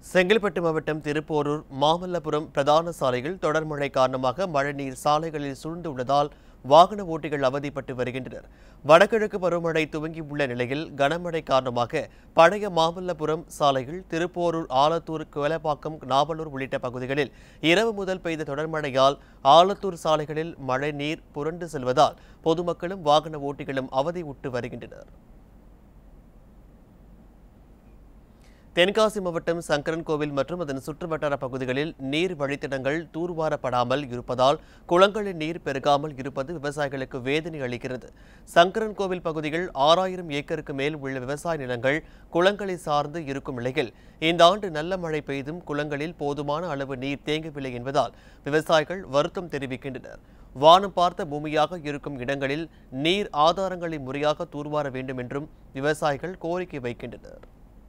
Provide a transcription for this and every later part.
செங்கல்பட்டு மாவட்டம் திருப்போரூர் மாமல்லபுரம் பிரதான சாலையில் தொடர் மழை காரணமாக மழைநீர் சாலைகளில் சூழ்ந்துள்ளதால் வாகன ஓட்டிகள் அவதிப்பட்டு வருகின்றனர் வடகிழக்கு பருவமழை துவங்கியுள்ள நிலையில் கனமழை காரணமாக பழைய மாமல்லபுரம் சாலையில் திருப்போரூர் ஆலத்தூர் குவலப்பாக்கம் நாவலூர் உள்ளிட்ட பகுதிகளில் இரவு முதல் பெய்த தொடர் மழையால் ஆலத்தூர் சாலைகளில் மழைநீர் புரண்டு செல்வதால் பொதுமக்களும் வாகன ஓட்டிகளும் அவதியுற்று வருகின்றனர் தென்காசி மாவட்டம் சங்கரன் கோவில் மற்றும் அதன் சுற்றுவட்டார பகுதிகளில் நீர் வழித்தடங்கள் தூர்வாரப்படாமல் இருப்பதால் குளங்களில் நீர் பெருகாமல் இருப்பது விவசாயிகளுக்கு வேதனை அளிக்கிறது சங்கரன் கோவில் பகுதியில் ஆறாயிரம் ஏக்கருக்கு மேல் உள்ள விவசாய நிலங்கள் குளங்களை சார்ந்து இருக்கும் நிலையில் இந்த ஆண்டு நல்ல மழை பெய்தும் குளங்களில் போதுமான அளவு நீர் தேங்கவில்லை என்பதால் விவசாயிகள் வருத்தம் தெரிவிக்கின்றனர் வானம் பார்த்த பூமியாக இருக்கும் இடங்களில் நீர் ஆதாரங்களை முறையாக தூர்வார வேண்டும் என்றும் விவசாயிகள் கோரிக்கை வைக்கின்றனர்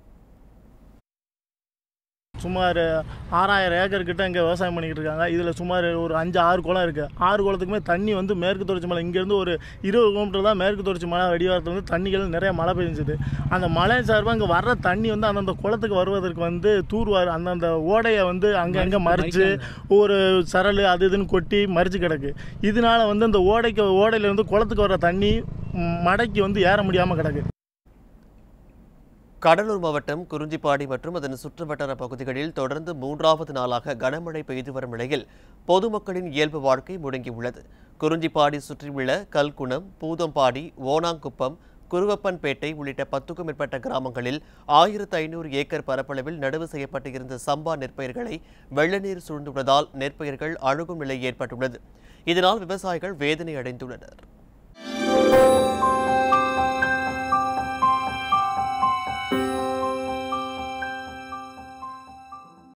சுமார் ஆறாயிரம் ஏக்கர் கிட்ட இங்கே விவசாயம் பண்ணிக்கிட்டு இருக்காங்க இதில் சுமார் ஒரு அஞ்சு ஆறு குளம் இருக்குது ஆறு குளத்துக்குமே தண்ணி வந்து மேற்கு தொடர்ச்சி மலை இங்கேருந்து ஒரு இருபது கிலோமீட்டர் தான் மேற்கு தொடர்ச்சி மலை அடிவாரத்தில் வந்து தண்ணிகள் நிறைய மழை பெஞ்சுது அந்த மழை சார்பாக இங்கே வர்ற தண்ணி வந்து அந்தந்த குளத்துக்கு வருவதற்கு வந்து தூர்வார் அந்தந்த ஓடையை வந்து அங்கே அங்கே மறித்து ஒரு சரல் அது இதுன்னு கொட்டி மறித்து கிடக்கு இதனால வந்து அந்த ஓடைக்கு ஓடையில இருந்து குளத்துக்கு வர்ற தண்ணி ம், மடைக்கு வந்து ஏற முடியாமல் கிடக்கு கடலூர் மாவட்டம் குறிஞ்சிப்பாடி மற்றும் அதன் சுற்றுவட்டார பகுதிகளில் தொடர்ந்து மூன்றாவது நாளாக கனமழை பெய்து வரும் நிலையில் பொதுமக்களின் இயல்பு வாழ்க்கை முடங்கியுள்ளது குறிஞ்சிப்பாடி சுற்றியுள்ள கல்குணம் பூதம்பாடி ஓனாங்குப்பம் குருவப்பன்பேட்டை உள்ளிட்ட பத்துக்கும் மேற்பட்ட கிராமங்களில் ஆயிரத்து ஐநூறு ஏக்கர் பரப்பளவில் நடவு செய்யப்பட்டு இருந்த சம்பா நெற்பயிர்களை வெள்ள நீர் சூழ்ந்துள்ளதால் நெற்பயிர்கள் அழுகும் நிலை ஏற்பட்டுள்ளது இதனால் விவசாயிகள் வேதனை அடைந்துள்ளனர்